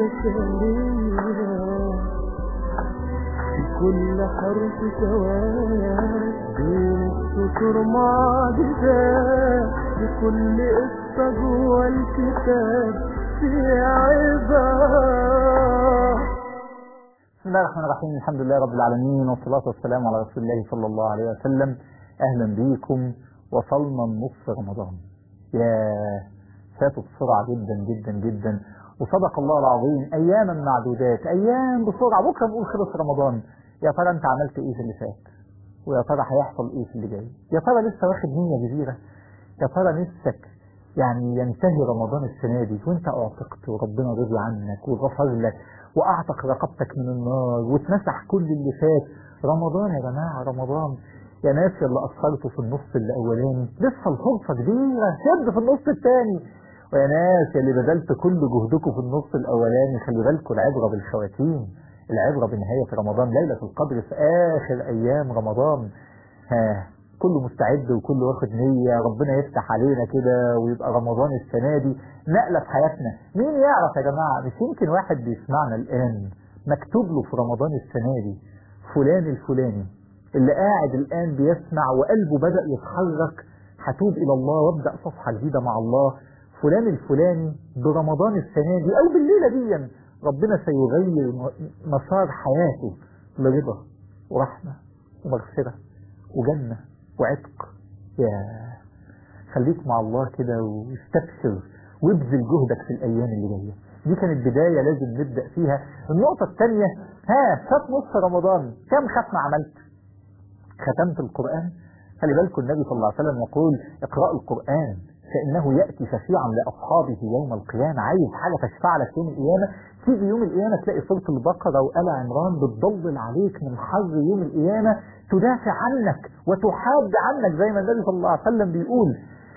بشرية في كل حرف سواد بين السطور معجزات بكل قصة جوه الكتاب في عباد بسم الله الرحمن الرحيم الحمد لله رب العالمين والصلاة والسلام على رسول الله صلى الله عليه وسلم أهلا بيكم وصلنا النصف رمضان يا فاتوا بسرعة جدا جدا جدا وصدق الله العظيم أياما معدودات أيام بسرعة بكرة نقول خلص رمضان يا ترى أنت عملت إيه في اللي فات ويا ترى هيحصل إيه في اللي جاي يا ترى لسه واخد نية كبيرة يا ترى نفسك يعني ينتهي رمضان السنة دي وانت اعتقت وربنا رضي عنك وغفر لك واعتق رقبتك من النار واتمسح كل اللي فات رمضان يا جماعة رمضان يا ناس اللي قصرتوا في النص الاولاني لسه الفرصة كبيرة شد في النص الثاني ويا ناس اللي بذلت كل جهدكم في النص الاولاني خلي بالكم العبرة بالخواتيم العبرة بنهاية رمضان ليلة القدر في اخر ايام رمضان ها كله مستعد وكله واخد نية ربنا يفتح علينا كده ويبقى رمضان السنة دي نقلة في حياتنا مين يعرف يا جماعة مش يمكن واحد بيسمعنا الآن مكتوب له في رمضان السنة دي فلان الفلاني اللي قاعد الآن بيسمع وقلبه بدأ يتحرك هتوب إلى الله وابدأ صفحة جديدة مع الله فلان الفلاني برمضان السنة دي أو بالليلة دي ربنا سيغير مسار حياته لرضا ورحمة ومغفرة وجنة وعتق يا خليك مع الله كده واستبشر وابذل جهدك في الايام اللي جايه دي كانت بدايه لازم نبدا فيها النقطه الثانيه ها فات نص رمضان كم ختمه عملت ختمت القران خلي بالكم النبي صلى الله عليه وسلم يقول اقرأوا القرآن فإنه يأتي شفيعا لأصحابه يوم القيامة عايز حاجة تشفع لك يوم القيامة تيجي يوم القيامة تلاقي سورة البقرة وآل عمران بتضلل عليك من حر يوم القيامة تدافع عنك وتحاد عنك زي ما النبي صلى الله عليه وسلم بيقول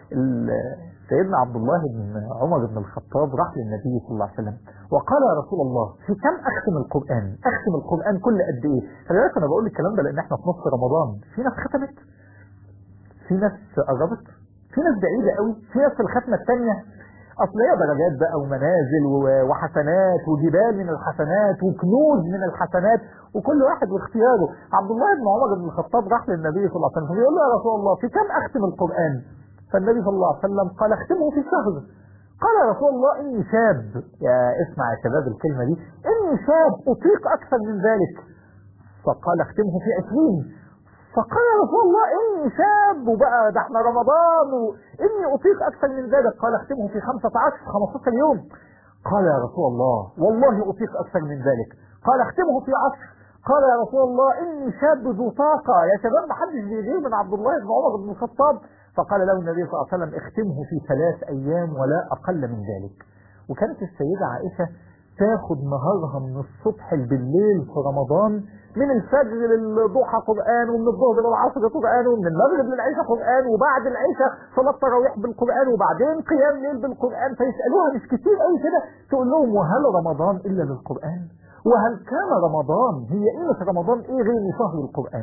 سيدنا عبد الله بن عمر بن الخطاب راح للنبي صلى الله عليه وسلم وقال يا رسول الله في كم اختم القرآن اختم القرآن كل قد ايه خلي بالك انا بقول الكلام ده لان احنا في نص رمضان في ناس ختمت في ناس قربت في ناس بعيدة قوي في ناس في الختمة الثانية اصل هي درجات بقى ومنازل وحسنات وجبال من الحسنات وكنوز من الحسنات وكل واحد واختياره عبد الله بن عمر بن الخطاب راح للنبي صلى الله عليه وسلم يقول له يا رسول الله في كم اختم القرآن فالنبي صلى الله عليه وسلم قال اختمه في شهر قال يا رسول الله اني شاب يا اسمع يا شباب الكلمة دي اني شاب اطيق اكثر من ذلك فقال اختمه في عشرين فقال يا رسول الله اني شاب وبقى ده احنا رمضان واني اطيق اكثر من ذلك قال اختمه في 15 15 يوم قال يا رسول الله والله اطيق اكثر من ذلك قال اختمه في 10 قال يا رسول الله اني شاب ذو طاقه يا شباب ما حدش بيغير من عبد الله بن عمر بن الخطاب فقال له النبي صلى الله عليه وسلم اختمه في ثلاث ايام ولا اقل من ذلك وكانت السيده عائشه تاخد نهارها من الصبح بالليل في رمضان من الفجر للضحى قرآن ومن الظهر للعصر قرآن ومن المغرب للعشاء قرآن وبعد العشاء صلاة تراويح بالقرآن وبعدين قيام ليل بالقرآن فيسألوها مش كتير قوي كده تقول لهم وهل رمضان إلا للقرآن وهل كان رمضان هي قيمة رمضان إيه غير شهر القرآن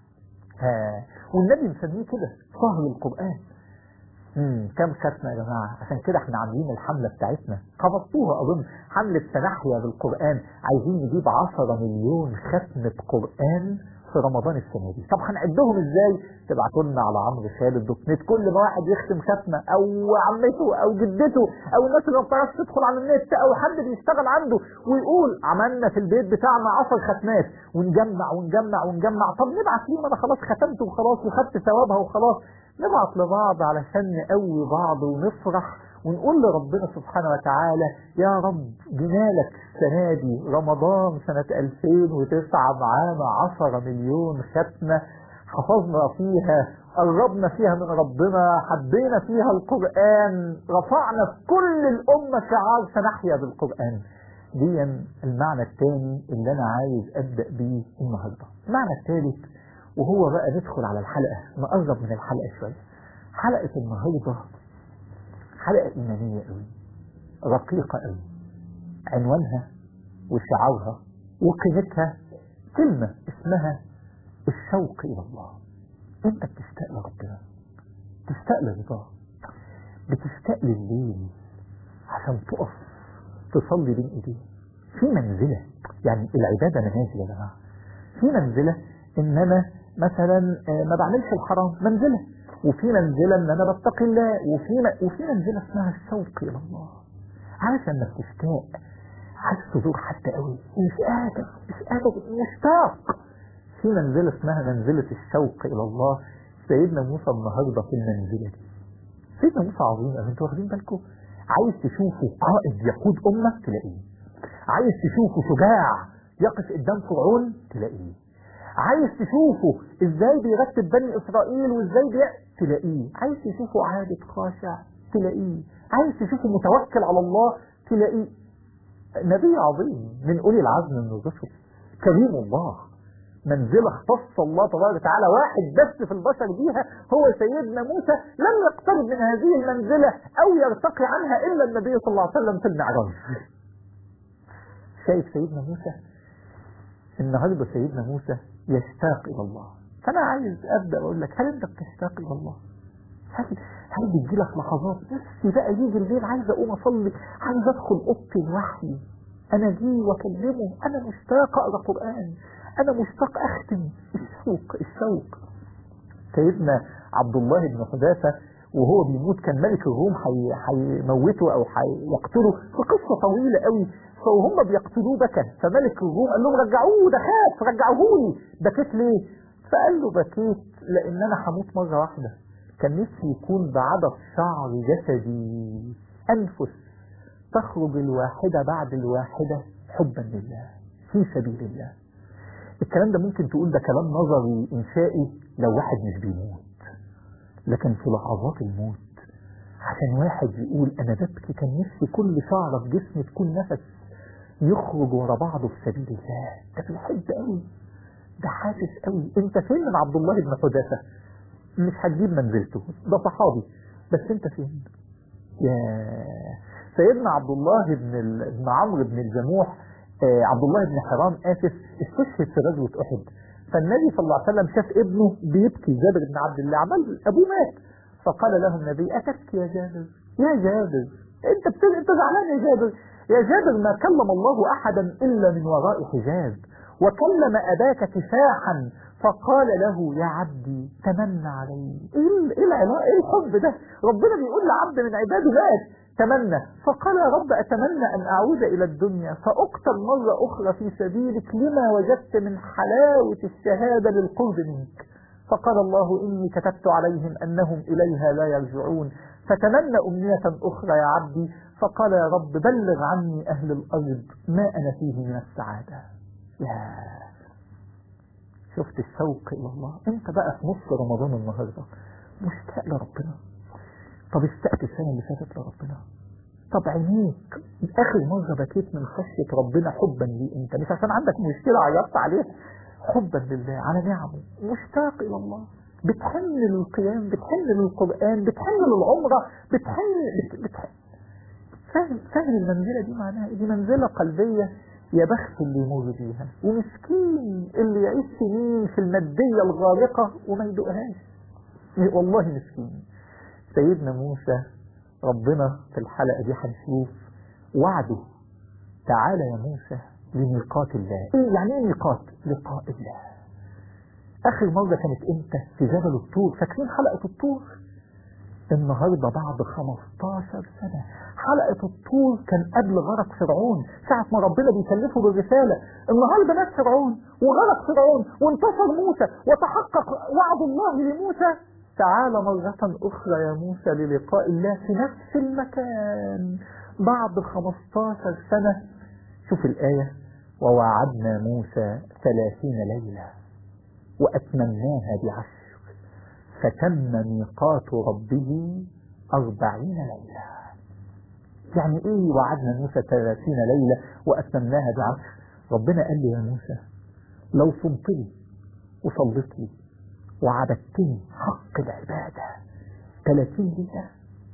ها والنبي مسميه كده شهر القرآن امم كم ختمه يا جماعه عشان كده احنا عاملين الحمله بتاعتنا خبطوها اظن حمله تنحيا بالقران عايزين نجيب 10 مليون ختمه قران في رمضان السنه دي طب هنعدهم ازاي تبعتوا لنا على عمرو خالد دوت نت كل ما واحد يختم ختمه او عمته او جدته او الناس اللي ما بتعرفش تدخل على النت او حد بيشتغل عنده ويقول عملنا في البيت بتاعنا 10 ختمات ونجمع ونجمع ونجمع طب نبعت ليه ما انا خلاص ختمت وخلاص وخدت ثوابها وخلاص نبعت لبعض علشان نقوي بعض ونفرح ونقول لربنا سبحانه وتعالى يا رب جنالك السنة دي رمضان سنة 2009 معانا 10 مليون ختمة حفظنا فيها قربنا فيها من ربنا حبينا فيها القرآن رفعنا في كل الأمة شعار سنحيا بالقرآن دي المعنى الثاني اللي أنا عايز أبدأ بيه النهاردة المعنى الثالث وهو بقى ندخل على الحلقة نقرب من الحلقة شوية حلقة النهاردة حلقة إيمانية قوي رقيقة قوي عنوانها وشعارها وقيمتها كلمة اسمها الشوق إلى الله أنت بتشتاق لربنا تشتاق لرضاه بتشتاق لليل عشان تقف تصلي بين ايديه في منزلة يعني العبادة منازل يا جماعة في منزلة ان انا مثلا آه، ما بعملش الحرام منزلة وفي منزلة ان انا بتقي الله وفي م- وفي منزلة اسمها الشوق الى الله عارف لما بتشتاق عايز تزور حد قوي مش قادر مش قادر مشتاق في منزلة اسمها منزلة الشوق الى الله سيدنا موسى النهارده في المنزلة دي سيدنا موسى عظيم أوي، انتوا واخدين بالكم عايز تشوفه قائد يقود أمة تلاقيه عايز تشوفه شجاع يقف قدام فرعون تلاقيه عايز تشوفه ازاي بيرتب بني اسرائيل وازاي بي... تلاقيه عايز تشوفه عابد خاشع تلاقيه عايز تشوفه متوكل على الله تلاقيه نبي عظيم من اولي العزم من الرسل كريم الله منزلة اختص الله تبارك وتعالى واحد بس في البشر بيها هو سيدنا موسى لم يقترب من هذه المنزلة او يرتقي عنها الا النبي صلى الله عليه وسلم في المعراج شايف سيدنا موسى النهارده سيدنا موسى يشتاق الى الله فانا عايز ابدا اقول لك هل انت بتشتاق الى الله هل هل بيجي لك لحظات نفسي بقى يجي الليل عايز اقوم اصلي عايز ادخل اوضتي لوحدي انا جي واكلمه انا مشتاق اقرا قران انا مشتاق اختم الشوق الشوق سيدنا عبد الله بن حذافه وهو بيموت كان ملك الروم حي- هيموته او هيقتله في قصه طويله قوي فهم بيقتلوه بكى فملك الروم قال لهم رجعوه ده خاف رجعوه لي بكيت ليه؟ فقال له بكيت لان انا هموت مره واحده كان نفسي يكون بعدد شعر جسدي انفس تخرج الواحده بعد الواحده حبا لله في سبيل الله الكلام ده ممكن تقول ده كلام نظري انشائي لو واحد مش بيموت لكن في لحظات الموت عشان واحد يقول انا ببكي كان نفسي كل شعره في جسمي تكون نفس يخرج ورا بعضه في سبيل الله ده بيحب قوي ده حاسس قوي انت فين من عبد الله بن حذافه مش هتجيب منزلته ده صحابي بس انت فين يا سيدنا عبد الله بن ال... بن عمرو بن الجموح آه عبد الله بن حرام اسف استشهد في غزوه احد فالنبي صلى الله عليه وسلم شاف ابنه بيبكي جابر بن عبد الله عمل ابوه مات فقال له النبي اتبكي يا جابر يا جابر انت بت... انت زعلان يا جابر يا جابر ما كلم الله احدا الا من وراء حجاب وكلم اباك كفاحا فقال له يا عبدي تمنى علي ايه ال- ايه العلاقه ايه الحب ده ربنا بيقول لعبد من عباده مات تمنى فقال يا رب اتمنى ان اعود الى الدنيا فاقتل مره اخرى في سبيلك لما وجدت من حلاوه الشهاده للقرب منك فقال الله اني كتبت عليهم انهم اليها لا يرجعون فتمنى امنيه اخرى يا عبدي فقال يا رب بلغ عني اهل الارض ما انا فيه من السعاده يا شفت الشوق الى الله انت بقى في نص رمضان النهارده مشتاق لربنا طب اشتقت السنه اللي فاتت لربنا طب عينيك اخر مره بكيت من خشيه ربنا حبا ليه انت مش عشان عندك مشكله عيطت عليها حبا لله على نعمه مشتاق الى الله بتحن للقيام بتحن للقران بتحن للعمره بتحن بت... بتحن فاهم فاهم المنزله دي معناها إيه؟ دي منزله قلبيه يا بخت اللي يمر بيها ومسكين اللي يعيش سنين في الماديه الغارقه وما يدوقهاش والله مسكين سيدنا موسى ربنا في الحلقه دي هنشوف وعده تعالى يا موسى لميقات الله ايه يعني ايه ميقات لقاء الله اخر مره كانت امتى في جبل الطور فاكرين حلقه الطور النهارده بعد 15 سنه حلقه الطور كان قبل غرق فرعون ساعه ما ربنا بيكلفه بالرساله النهارده مات فرعون وغرق فرعون وانتصر موسى وتحقق وعد الله لموسى تعال مرة أخرى يا موسى للقاء الله في نفس المكان بعد 15 سنة شوف الآية ووعدنا موسى ثلاثين ليلة وأتممناها بعشر فتم ميقات ربه أربعين ليلة يعني إيه وعدنا موسى ثلاثين ليلة وأتممناها بعشر ربنا قال لي يا موسى لو صمت لي وصليت لي وعبدتني حق العبادة ثلاثين ليلة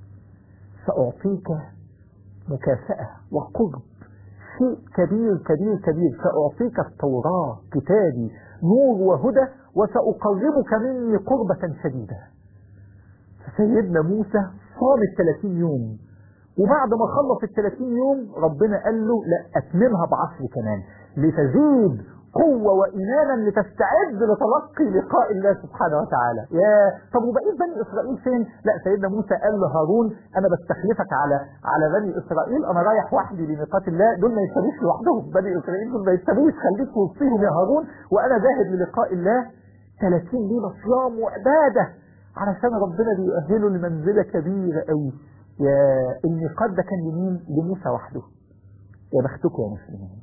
سأعطيك مكافأة وقرب شيء كبير كبير كبير سأعطيك التوراة كتابي نور وهدى وسأقربك مني قربة شديدة فسيدنا موسى صام الثلاثين يوم وبعد ما خلص ال 30 يوم ربنا قال له لا اتممها بعشر كمان لتزيد قوة وإيمانا لتستعد لتلقي لقاء الله سبحانه وتعالى يا طب وبقيت بني إسرائيل فين لا سيدنا موسى قال لهارون أنا بستخلفك على على بني إسرائيل أنا رايح وحدي لميقات الله دول ما يستويش لوحدهم بني إسرائيل دول ما يستويش خليك وسطيهم يا هارون وأنا ذاهب للقاء الله 30 ليلة صيام وعبادة علشان ربنا بيؤهله لمنزلة كبيرة قوي يا الميقات ده كان لمين؟ لموسى وحده يا بختكم يا مسلمين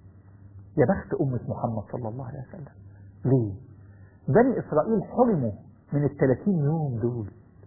يا بخت أمة محمد صلى الله عليه وسلم ليه؟ بني إسرائيل حرموا من الثلاثين يوم دول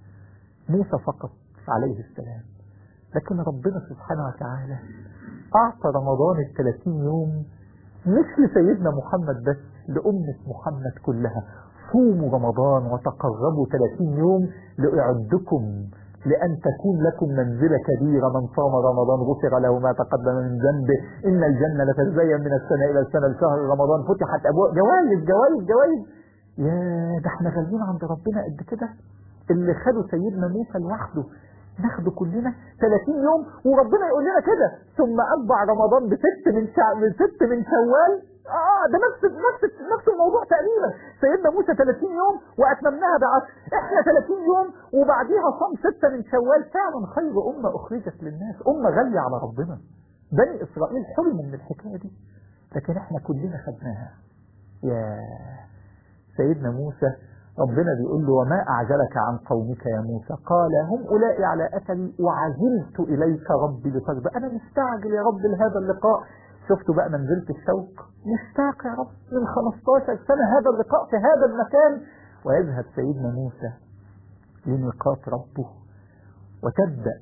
موسى فقط عليه السلام لكن ربنا سبحانه وتعالى أعطى رمضان الثلاثين يوم مش لسيدنا محمد بس لأمة محمد كلها صوموا رمضان وتقربوا 30 يوم لأعدكم لأن تكون لكم منزلة كبيرة من صام رمضان غفر له ما تقدم من ذنبه إن الجنة لتتزين من السنة إلى السنة لشهر رمضان فتحت أبواب جوائز جوائز جوائز يا ده احنا غاليين عند ربنا قد كده اللي خدوا سيدنا موسى لوحده ناخده كلنا 30 يوم وربنا يقول لنا كده ثم أتبع رمضان بست من شع... من ست من شوال اه ده نفس نفس نفس الموضوع تقريبا سيدنا موسى 30 يوم واتممناها بعشر احنا 30 يوم وبعديها صام ستة من شوال فعلا خير امه اخرجت للناس امه غاليه على ربنا بني اسرائيل حرموا من الحكايه دي لكن احنا كلنا خدناها يا سيدنا موسى ربنا بيقول له وما أعجلك عن قومك يا موسى قال هم أولئك على أثري وعجلت إليك ربي لترضى أنا مستعجل يا رب لهذا اللقاء شفتوا بقى منزلة الشوق مشتاق يا رب من 15 سنة هذا اللقاء في هذا المكان ويذهب سيدنا موسى لميقات ربه وتبدأ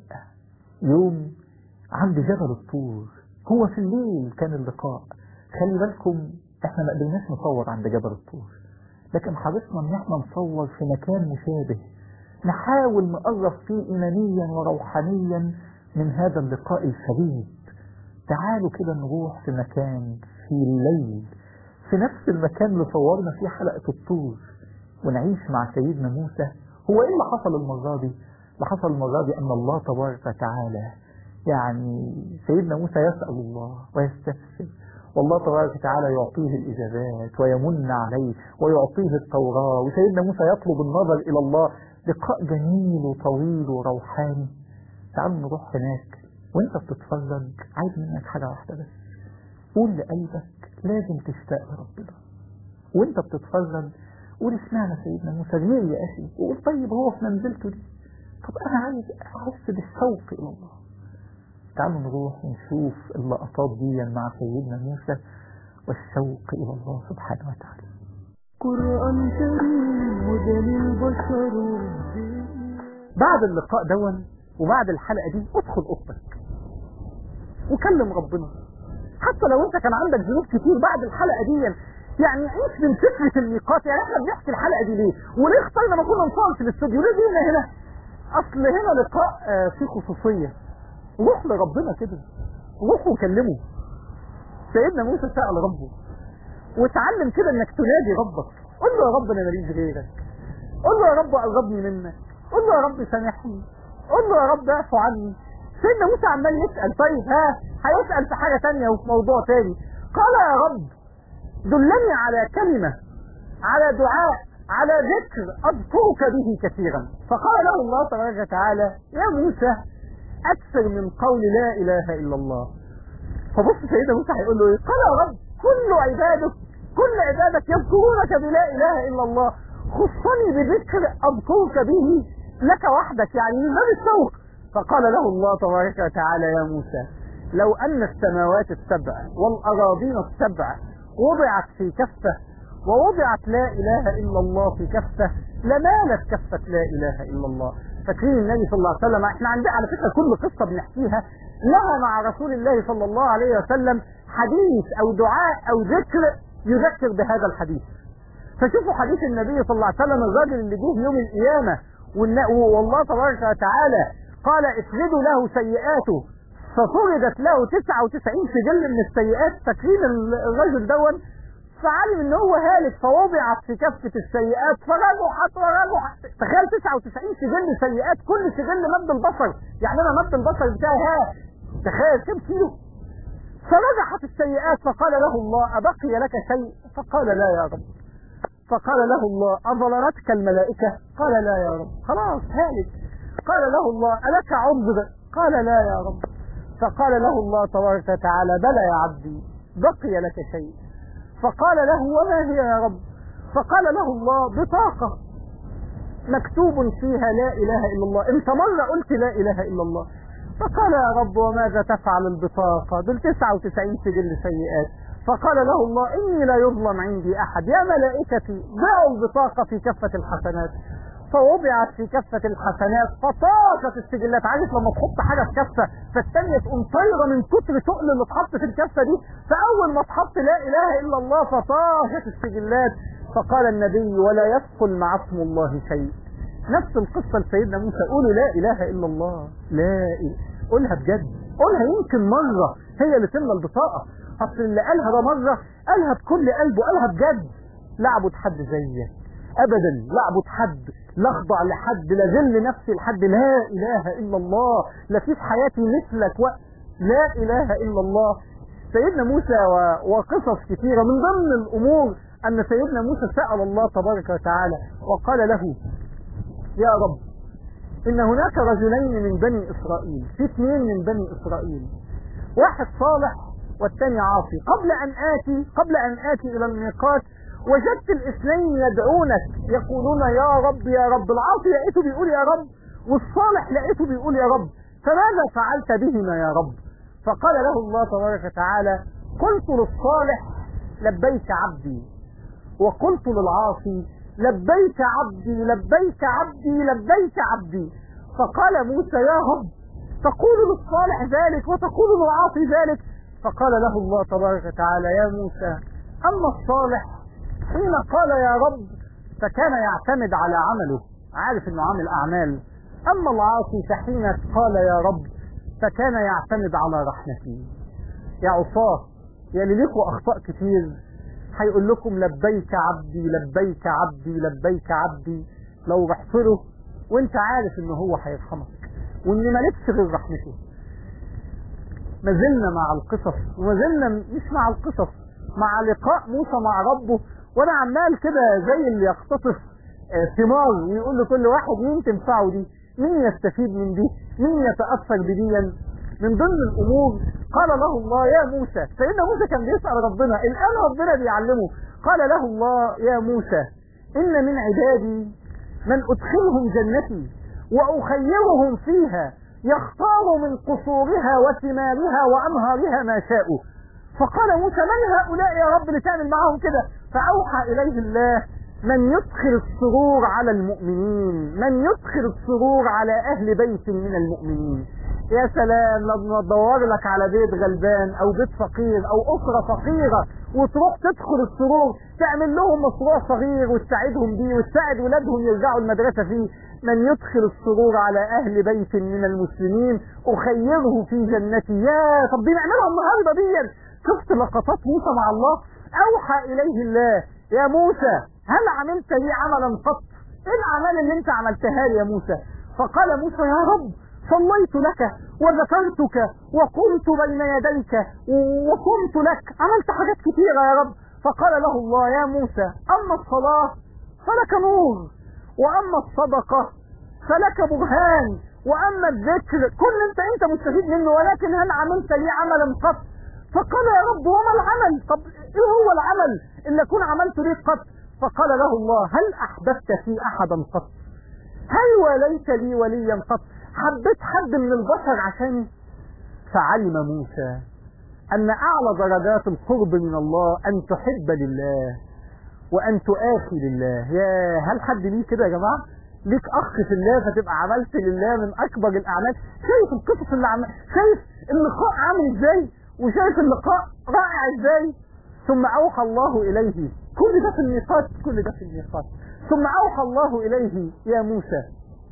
يوم عند جبل الطور هو في الليل كان اللقاء خلي بالكم احنا ما قدرناش نصور عند جبل الطور لكن حرصنا ان احنا نصور في مكان مشابه نحاول نقرب فيه ايمانيا وروحانيا من هذا اللقاء الفريد تعالوا كده نروح في مكان في الليل في نفس المكان اللي صورنا فيه حلقة الطور ونعيش مع سيدنا موسى هو ايه اللي حصل المرة دي اللي حصل المرة دي ان الله تبارك وتعالى يعني سيدنا موسى يسأل الله ويستفسر والله تبارك وتعالى يعطيه الإجابات ويمن عليه ويعطيه التوراة وسيدنا موسى يطلب النظر إلى الله لقاء جميل وطويل وروحاني تعالوا نروح هناك وانت بتتفرج عايز منك حاجة واحدة بس قول لقلبك لازم تشتاق لربنا وانت بتتفرج قول اشمعنى سيدنا موسى غير يا اخي وقول طيب هو في منزلته دي طب انا عايز احس بالشوق الى الله تعالوا نروح ونشوف اللقطات دي مع سيدنا موسى والشوق إلى الله سبحانه وتعالى قرآن كريم هدى للبشر والدين بعد اللقاء دون وبعد الحلقة دي ادخل أوضتك وكلم ربنا حتى لو انت كان عندك ذنوب كتير بعد الحلقة دي يعني عيش من فكرة الميقات يعني احنا بنحكي الحلقة دي ليه وليه اخترنا ما كنا نصور في الاستوديو ليه جينا هنا اصل هنا لقاء آه، فيه خصوصية روح لربنا كده روح وكلمه سيدنا موسى سأل ربه وتعلم كده انك تنادي ربك قول له يا رب انا ماليش غيرك قول له يا رب قربني منك قول له يا رب سامحني قول له يا رب اعفو عني سيدنا موسى عمال يسأل طيب ها هيسأل في حاجة تانية وفي موضوع تاني قال يا رب دلني على كلمة على دعاء على ذكر أذكرك به كثيرا فقال له الله تبارك وتعالى يا موسى أكثر من قول لا إله إلا الله فبص سيدنا موسى هيقول له إيه قال يا رب كل عبادك كل عبادك يذكرونك بلا إله إلا الله خصني بذكر أذكرك به لك وحدك يعني من باب الشوق فقال له الله تبارك وتعالى يا موسى لو أن السماوات السبع والأراضين السبع وضعت في كفة ووضعت لا إله إلا الله في كفة لمالت كفة لا إله إلا الله فاكرين النبي صلى الله عليه وسلم احنا عندنا على فكرة كل قصة بنحكيها لها مع رسول الله صلى الله عليه وسلم حديث أو دعاء أو ذكر يذكر بهذا الحديث فشوفوا حديث النبي صلى الله عليه وسلم الراجل اللي جه يوم القيامة والن- والله تبارك وتعالى قال افردوا له سيئاته ففرضت له 99 سجل من السيئات فاكرين ال- الرجل دون فعلم ان هو هالك فوضعت في كفة السيئات فرجحت ورجحت تخيل 99 سجل سيئات كل سجل مد البصر يعني انا مد البصر بتاعي ها تخيل كم كيلو فرجحت السيئات فقال له الله أبقي لك شيء فقال لا يا رب فقال له الله أظلمتك الملائكة قال لا يا رب خلاص هالك قال له الله ألك عذر قال لا يا رب فقال له الله تبارك وتعالى بلى يا عبدي بقي لك شيء فقال له وما هي يا رب فقال له الله بطاقة مكتوب فيها لا إله إلا الله انت مرة قلت لا إله إلا الله فقال يا رب وماذا تفعل البطاقة دول 99 سجل سيئات فقال له الله إني لا يظلم عندي أحد يا ملائكتي ضعوا البطاقة في كفة الحسنات فوضعت في كفة الحسنات فطاشت السجلات عارف لما تحط حاجة في كفة فالتانية تقوم طايرة من كتر تقل اللي اتحط في الكفة دي فأول ما تحط لا إله إلا الله فطاشت السجلات فقال النبي ولا يدخل مع اسم الله شيء نفس القصة لسيدنا موسى قولوا لا إله إلا الله لا إله قولها بجد قولها يمكن مرة هي اللي تملى البطاقة أصل اللي قالها ده مرة قالها بكل قلبه قالها بجد لا أعبد حد زيك أبدا لا أعبد حد لا أخضع لحد لا ذل نفسي لحد لا إله إلا الله لا في في حياتي مثلك و... لا إله إلا الله سيدنا موسى و... وقصص كثيرة من ضمن الأمور أن سيدنا موسى سأل الله تبارك وتعالى وقال له يا رب إن هناك رجلين من بني إسرائيل في اثنين من بني إسرائيل واحد صالح والثاني عاصي قبل أن آتي قبل أن آتي إلى الميقات وجدت الاثنين يدعونك يقولون يا رب يا رب العاصي لقيته بيقول يا رب والصالح لقيته بيقول يا رب فماذا فعلت بهما يا رب فقال له الله تبارك وتعالى قلت للصالح لبيك عبدي وقلت للعاصي لبيك عبدي لبيك عبدي لبيك عبدي فقال موسى يا رب تقول للصالح ذلك وتقول للعاصي ذلك فقال له الله تبارك وتعالى يا موسى أما الصالح حين قال يا رب فكان يعتمد على عمله عارف انه عامل اعمال اما العاصي فحين قال يا رب فكان يعتمد على رحمتي يا عصاه يا اللي ليكوا اخطاء كتير هيقول لكم لبيك عبدي لبيك عبدي لبيك عبدي لو رحت له وانت عارف ان هو هيرحمك وان مالكش غير رحمته ما زلنا مع القصص وما زلنا مش مع القصص مع لقاء موسى مع ربه وانا عمال كده زي اللي يقتطف ثمار ويقول لكل واحد مين تنفعه دي مين يستفيد من دي مين يتأثر بديا من ضمن الامور قال له الله يا موسى سيدنا موسى كان بيسأل ربنا الان ربنا بيعلمه قال له الله يا موسى ان من عبادي من ادخلهم جنتي واخيرهم فيها يختار من قصورها وثمارها وانهارها ما شاءوا فقال موسى من هؤلاء يا رب اللي تعمل معهم كده فأوحى إليه الله من يدخل السرور على المؤمنين من يدخل السرور على أهل بيت من المؤمنين يا سلام لما تدور لك على بيت غلبان أو بيت فقير أو أسرة فقيرة وتروح تدخل السرور تعمل لهم مشروع صغير وتساعدهم بيه وتساعد ولادهم يرجعوا المدرسة فيه من يدخل السرور على أهل بيت من المسلمين أخيره في جنتي يا طب دي نعملها النهارده دي شفت لقطات موسى مع الله اوحى اليه الله يا موسى هل عملت لي عملا قط ايه الاعمال اللي انت عملتها لي يا موسى فقال موسى يا رب صليت لك وذكرتك وقمت بين يديك وقمت لك عملت حاجات كثيرة يا رب فقال له الله يا موسى اما الصلاة فلك نور واما الصدقة فلك برهان واما الذكر كل انت انت مستفيد منه ولكن هل عملت لي عملا قط فقال يا رب وما العمل طب ايه هو العمل اللي اكون عملت ليه قط فقال له الله هل احببت في احدا قط هل وليت لي وليا قط حبيت حد من البشر عشاني فعلم موسى ان اعلى درجات القرب من الله ان تحب لله وان تؤاخي لله يا هل حد ليه كده يا جماعه ليك اخ في الله فتبقى عملت لله من اكبر الاعمال شايف القصص اللي عمل شايف اللقاء عامل ازاي وشايف اللقاء رائع ازاي ثم اوحى الله اليه كل ده في الميقات كل ده في الميقات ثم اوحى الله اليه يا موسى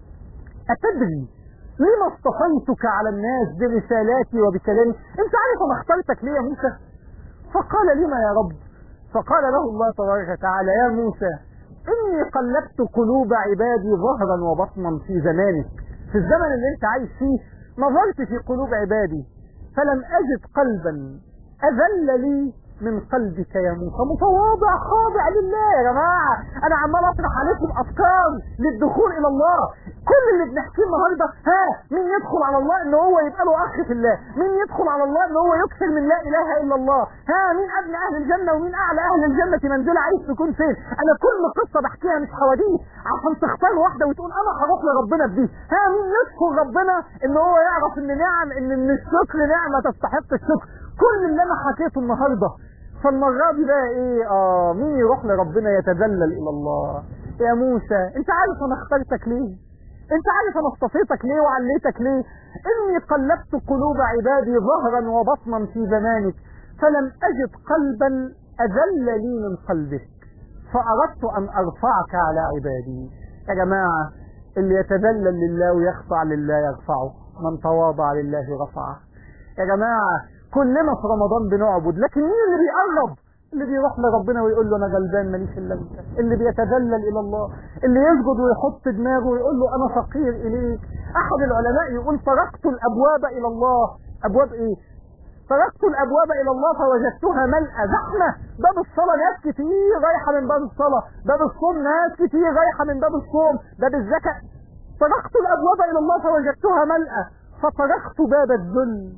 اتدري لما اصطفيتك على الناس برسالاتي وبكلامي انت عارف انا اخترتك ليه يا موسى فقال لما يا رب فقال له الله تبارك وتعالى يا موسى إني قلبت قلوب عبادي ظهرا وبطنا في زمانك في الزمن اللي انت عايش فيه نظرت في قلوب عبادي فلم أجد قلبا أذل لي من قلبك يا موسى متواضع خاضع لله يا جماعة أنا عمال أطرح عليكم أفكار للدخول إلى الله كل اللي بنحكيه النهاردة ها مين يدخل على الله إن هو يبقى له أخ في الله مين يدخل على الله إن هو يكثر من لا إله إلا الله ها مين أدنى أهل الجنة ومين أعلى أهل الجنة منزلة عايز تكون فين أنا كل قصة بحكيها مش حواديت عشان تختار واحدة وتقول أنا هروح لربنا بدي ها مين يشكر ربنا إن هو يعرف إن نعم إن من الشكر نعمة تستحق الشكر كل اللي أنا حكيته النهاردة فالمرة دي بقى ايه اه مين يروح لربنا يتذلل الى الله يا موسى انت عارف انا اخترتك ليه انت عارف انا اصطفيتك ليه وعليتك ليه اني قلبت قلوب عبادي ظهرا وبطنا في زمانك فلم اجد قلبا اذل لي من قلبك فاردت ان ارفعك على عبادي يا جماعة اللي يتذلل لله ويخضع لله يرفعه من تواضع لله رفعه يا جماعة كلنا في رمضان بنعبد لكن مين اللي بيقرب اللي بيروح لربنا ويقول له انا غلبان ماليش الا انت اللي بيتذلل الى الله اللي يسجد ويحط دماغه ويقول له انا فقير اليك احد العلماء يقول تركت الابواب الى الله ابواب ايه تركت الابواب الى الله فوجدتها ملأى زحمه باب الصلاه ناس كتير رايحه من باب الصلاه باب الصوم ناس كتير رايحه من باب الصوم باب الزكاه تركت الابواب الى الله فوجدتها ملأى فتركت باب الذل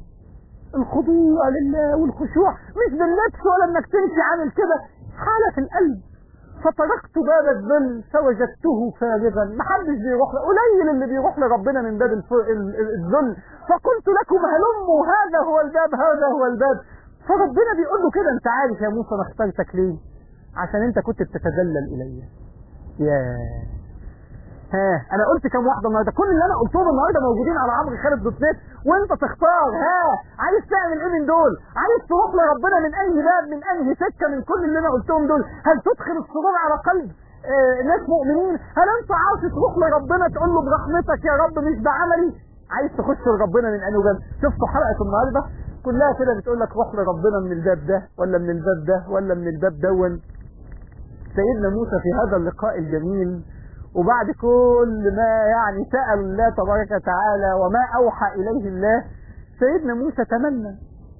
الخضوع لله والخشوع مش باللبس ولا انك تمشي عامل كده حالة في القلب فتركت باب الذل فوجدته فارغا محدش بيروح له قليل اللي بيروح لربنا من باب الف- ال- ال- الذل فقلت لكم هلموا هذا هو الباب هذا هو الباب فربنا بيقول له كده انت عارف يا موسى انا اخترتك ليه عشان انت كنت بتتذلل الي ياه ها انا قلت كام واحده النهارده كل اللي انا قلتهم النهارده موجودين على عمرو خالد دوت نت وانت تختار ها عايز تعمل ايه من دول عايز تروح لربنا من اي باب من انهي سكه من كل اللي انا قلتهم دول هل تدخل السرور على قلب آه ناس مؤمنين هل انت عاوز تروح لربنا تقول له برحمتك يا رب مش بعملي عايز تخش لربنا من انه جنب شفتوا حلقه النهارده كلها كده بتقول لك روح لربنا من الباب ده ولا من الباب ده ولا من الباب دون سيدنا موسى في هذا اللقاء الجميل وبعد كل ما يعني سأل الله تبارك وتعالى وما أوحى إليه الله سيدنا موسى تمنى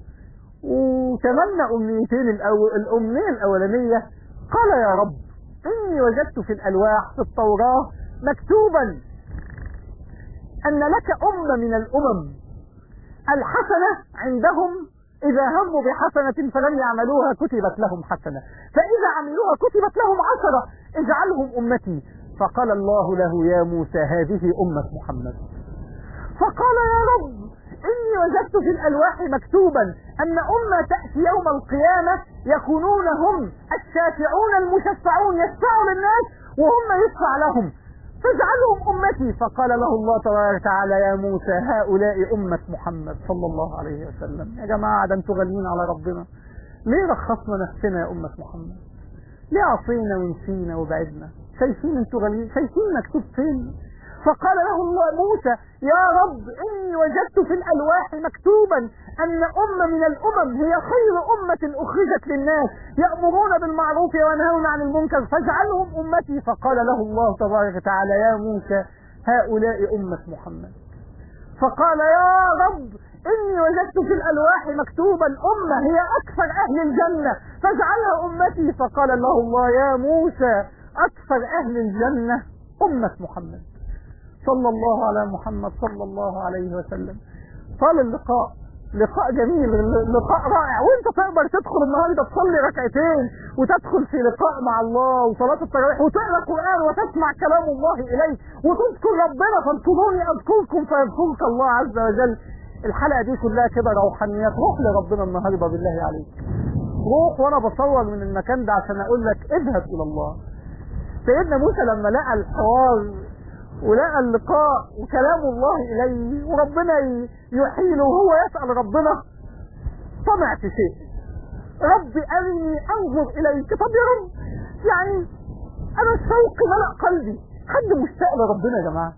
وتمنى أمنيتين الأول الأمنية الأولانية قال يا رب إني وجدت في الألواح في التوراة مكتوبا أن لك أمة من الأمم الحسنة عندهم إذا هموا بحسنة فلم يعملوها كتبت لهم حسنة فإذا عملوها كتبت لهم عشرة اجعلهم أمتي فقال الله له يا موسى هذه أمة محمد فقال يا رب إني وجدت في الألواح مكتوبا أن أمة تأتي يوم القيامة يكونون هم الشافعون المشفعون يشفعوا للناس وهم يشفع لهم فاجعلهم أمتي فقال له الله تبارك وتعالى يا موسى هؤلاء أمة محمد صلى الله عليه وسلم يا جماعة ده انتوا غاليين على ربنا ليه رخصنا نفسنا يا أمة محمد ليه عصينا ونسينا وبعدنا شايفين انتوا غاليين شايفين مكتوب فين فقال له الله موسى يا رب إني وجدت في الألواح مكتوبا أن أمة من الأمم هي خير أمة أخرجت للناس يأمرون بالمعروف وينهون عن المنكر فاجعلهم أمتي فقال له الله تبارك وتعالى يا موسى هؤلاء أمة محمد فقال يا رب إني وجدت في الألواح مكتوبا أمة هي أكثر أهل الجنة فاجعلها أمتي فقال له الله يا موسى أكثر أهل الجنة أمة محمد صلى الله على محمد صلى الله عليه وسلم طال اللقاء لقاء جميل لقاء رائع وانت تقدر تدخل النهارده تصلي ركعتين وتدخل في لقاء مع الله وصلاه التراويح وتقرا قران وتسمع كلام الله اليك وتذكر ربنا فاذكروني اذكركم فيذكرك الله عز وجل الحلقه دي كلها كده روحانيات روح لربنا النهارده بالله عليك روح وانا بصور من المكان ده عشان اقول لك اذهب الى الله سيدنا موسى لما لقى الحوار ولقى اللقاء وكلام الله إليه وربنا يحيله وهو يسأل ربنا طمع في شيء رب أرني أنظر إليك طب يا رب يعني أنا الشوق ملأ قلبي حد مشتاق لربنا يا جماعة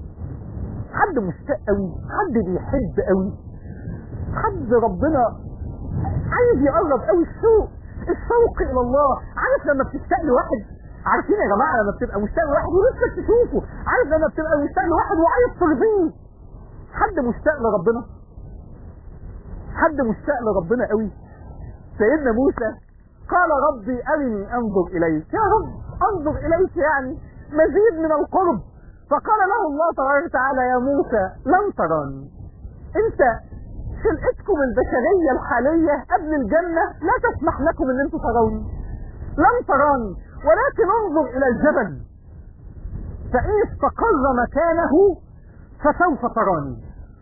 حد مشتاق قوي حد بيحب قوي حد ربنا عايز يقرب قوي الشوق الشوق الى الله عارف لما بتشتاق لواحد عارفين يا جماعه لما بتبقى مشتاق لواحد ونفسك تشوفه عارف لما بتبقى مشتاق لواحد وعايز ترضيه حد مشتاق لربنا حد مشتاق لربنا قوي سيدنا موسى قال ربي أرني أنظر إليك يا رب أنظر إليك يعني مزيد من القرب فقال له الله تبارك وتعالى يا موسى لن تراني انت خلقتكم البشرية الحالية قبل الجنة لا تسمح لكم ان انتم تروني لن تراني ولكن انظر الى الجبل فإن استقر مكانه فسوف تراني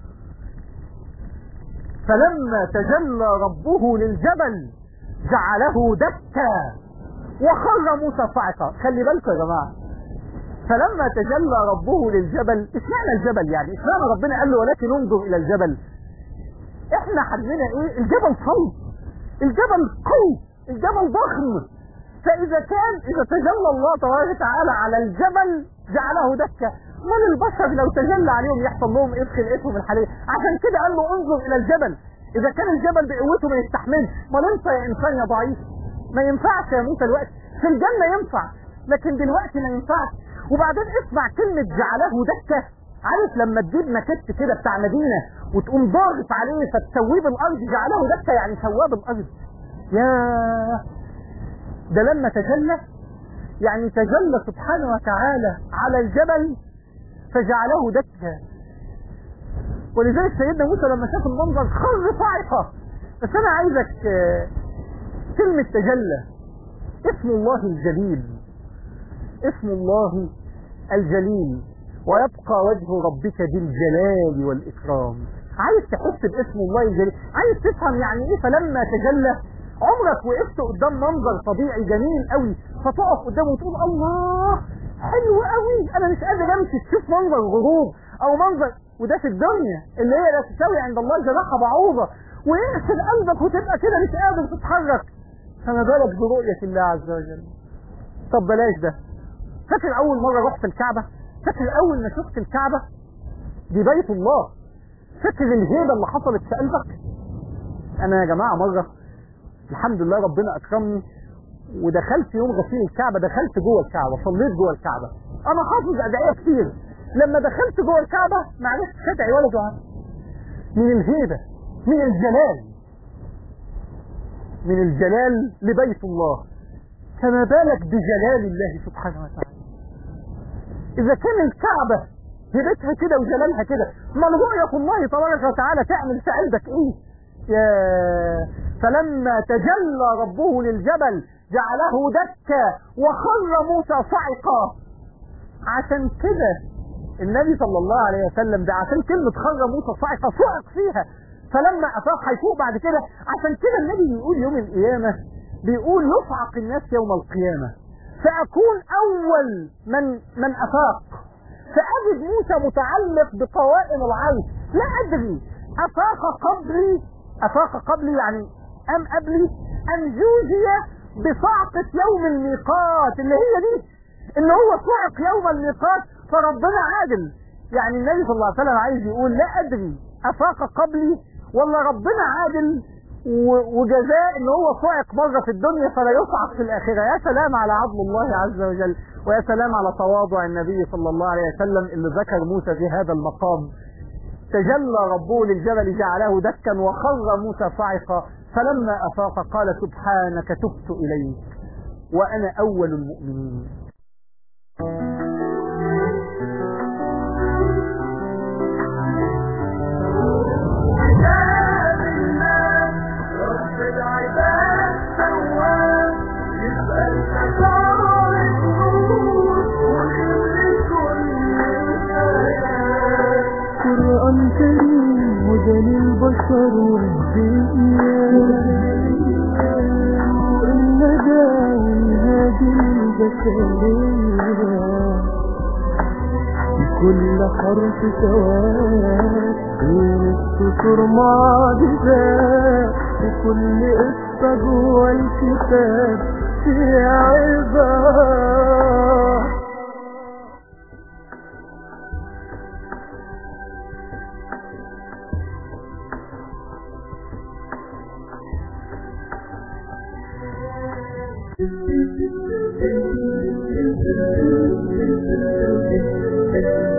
فلما تجلى ربه للجبل جعله دكا وخر موسى صعقا خلي بالكم يا جماعه فلما تجلى ربه للجبل اشمعنى الجبل يعني اشمعنى ربنا قال له ولكن انظر الى الجبل احنا حدنا ايه الجبل صلب الجبل قوي الجبل ضخم فاذا كان اذا تجلى الله تبارك وتعالى على الجبل جعله دكا من البشر لو تجلى عليهم يحصل لهم ايه في خلقتهم الحاليه عشان كده قال له انظر الى الجبل اذا كان الجبل بقوته ما يستحملش ما انت يا انسان يا ضعيف ما ينفعش يا موسى الوقت في الجنه ينفع لكن دلوقتي ما ينفعش وبعدين اسمع كلمه جعله دكه عارف لما تجيب ماكيت كده بتاع مدينه وتقوم ضاغط عليه فتسويه بالارض جعله دكه يعني سواه بالارض يا ده لما تجلى يعني تجلى سبحانه وتعالى على الجبل فجعله دكا ولذلك سيدنا موسى لما شاف المنظر خر صاعقة بس انا عايزك كلمة تجلى اسم الله الجليل اسم الله الجليل ويبقى وجه ربك بالجلال والإكرام عايز تحس باسم الله الجليل عايز تفهم يعني ايه فلما تجلى عمرك وقفت قدام منظر طبيعي جميل قوي فتقف قدامه وتقول الله حلو قوي انا مش قادر امشي تشوف منظر غروب او منظر وده في الدنيا اللي هي لا تساوي عند الله جناح بعوضه ويقفل قلبك وتبقى كده مش قادر تتحرك فما بالك برؤية الله عز وجل طب بلاش ده فاكر اول مرة رحت الكعبة فاكر اول ما شفت الكعبة دي بيت الله فاكر الهيبة اللي حصلت في قلبك انا يا جماعة مرة الحمد لله ربنا اكرمني ودخلت يوم غسيل الكعبة دخلت جوه الكعبة صليت جوه الكعبة انا حافظ ادعية كتير لما دخلت جوه الكعبة ما عرفتش ادعي ولا دعاء من الهيبة من الجلال من الجلال لبيت الله فما بالك بجلال الله سبحانه وتعالى اذا كان الكعبة هيبتها كده وجلالها كده ما رؤية الله تبارك وتعالى تعمل في قلبك ايه يا فلما تجلى ربه للجبل جعله دكا وخر موسى صعقا عشان كده النبي صلى الله عليه وسلم ده عشان كلمة خر موسى صعقا صعق فيها فلما افاق هيفوق بعد كده عشان كده النبي بيقول يوم القيامة بيقول يصعق الناس يوم القيامة فأكون أول من من أفاق فأجد موسى متعلق بقوائم العيش لا أدري أفاق قبلي أفاق قبلي يعني أم قبلي أم جوزي بصعقة يوم الميقات اللي هي دي إن هو صعق يوم الميقات فربنا عادل يعني النبي صلى الله عليه وسلم عايز يقول لا أدري أفاق قبلي ولا ربنا عادل وجزاء ان هو صعق مرة في الدنيا فلا يصعق في الاخرة يا سلام على عدل الله عز وجل ويا سلام على تواضع النبي صلى الله عليه وسلم اللي ذكر موسى في هذا المقام تجلى ربه للجبل جعله دكا وخر موسى صعقا فلما افاق قال سبحانك تبت اليك وانا اول المؤمنين قرآن كريم هدى للبشر الندى والهادي البشرية كل حرف سواد بين السطور معجزات وكل قصة جوه الكتاب فيها عباد Thank you.